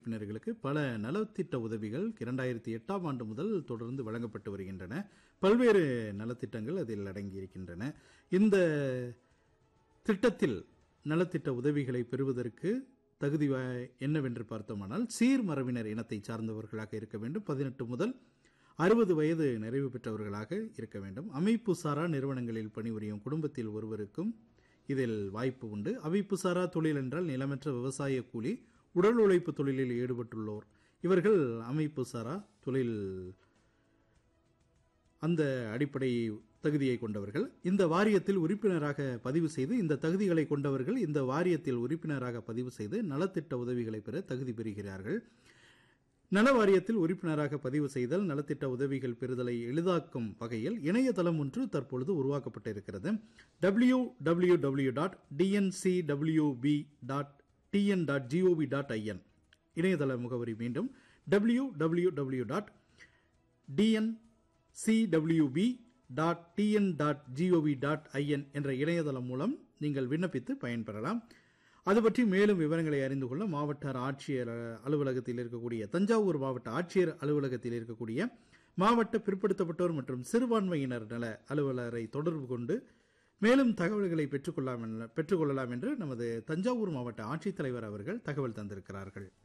உறுப்பினர்களுக்கு பல நலத்திட்ட உதவிகள் இரண்டாயிரத்தி எட்டாம் ஆண்டு முதல் தொடர்ந்து வழங்கப்பட்டு வருகின்றன பல்வேறு நலத்திட்டங்கள் அதில் அடங்கியிருக்கின்றன இந்த திட்டத்தில் நலத்திட்ட உதவிகளை பெறுவதற்கு தகுதி வா- என்னவென்று பார்த்தோமானால் சீர்மரபினர் இனத்தை சார்ந்தவர்களாக இருக்க வேண்டும் பதினெட்டு முதல் அறுபது வயது நிறைவு பெற்றவர்களாக இருக்க வேண்டும் அமைப்பு சாரா நிறுவனங்களில் பணிபுரியும் குடும்பத்தில் ஒருவருக்கும் இதில் வாய்ப்பு உண்டு அமைப்பு சாரா தொழில் என்றால் நிலமற்ற விவசாய கூலி உடல் உழைப்பு தொழிலில் ஈடுபட்டுள்ளோர் இவர்கள் அமைப்பு சாரா தொழில் அந்த அடிப்படை தகுதியை கொண்டவர்கள் இந்த வாரியத்தில் உறுப்பினராக பதிவு செய்து இந்த தகுதிகளை கொண்டவர்கள் இந்த வாரியத்தில் உறுப்பினராக பதிவு செய்து நலத்திட்ட உதவிகளை பெற தகுதி பெறுகிறார்கள் நல வாரியத்தில் உறுப்பினராக பதிவு செய்தல் நலத்திட்ட உதவிகள் பெறுதலை எளிதாக்கும் வகையில் இணையதளம் ஒன்று தற்பொழுது உருவாக்கப்பட்டிருக்கிறது W W W dot T N C W B dot T N dot G O V dot I N இணையதள முகவரி மீண்டும் W W W dot T N C W B dot T N dot G O V dot I N என்ற இணையதளம் மூலம் நீங்கள் விண்ணப்பித்து பயன்பெறலாம் அது பற்றி மேலும் விவரங்களை அறிந்து கொள்ள மாவட்ட ஆட்சியர் அலுவலகத்தில் இருக்கக்கூடிய தஞ்சாவூர் மாவட்ட ஆட்சியர் அலுவலகத்தில் இருக்கக்கூடிய மாவட்ட பிற்படுத்தப்பட்டோர் மற்றும் சிறுபான்மையினர் நல அலுவலரை தொடர்பு கொண்டு மேலும் தகவல்களை பெற்றுக்கொள்ளலாம் என- பெற்றுக்கொள்ளலாம் என்று நமது தஞ்சாவூர் மாவட்ட ஆட்சித்தலைவர் அவர்கள் தகவல் தந்திருக்கிறார்கள்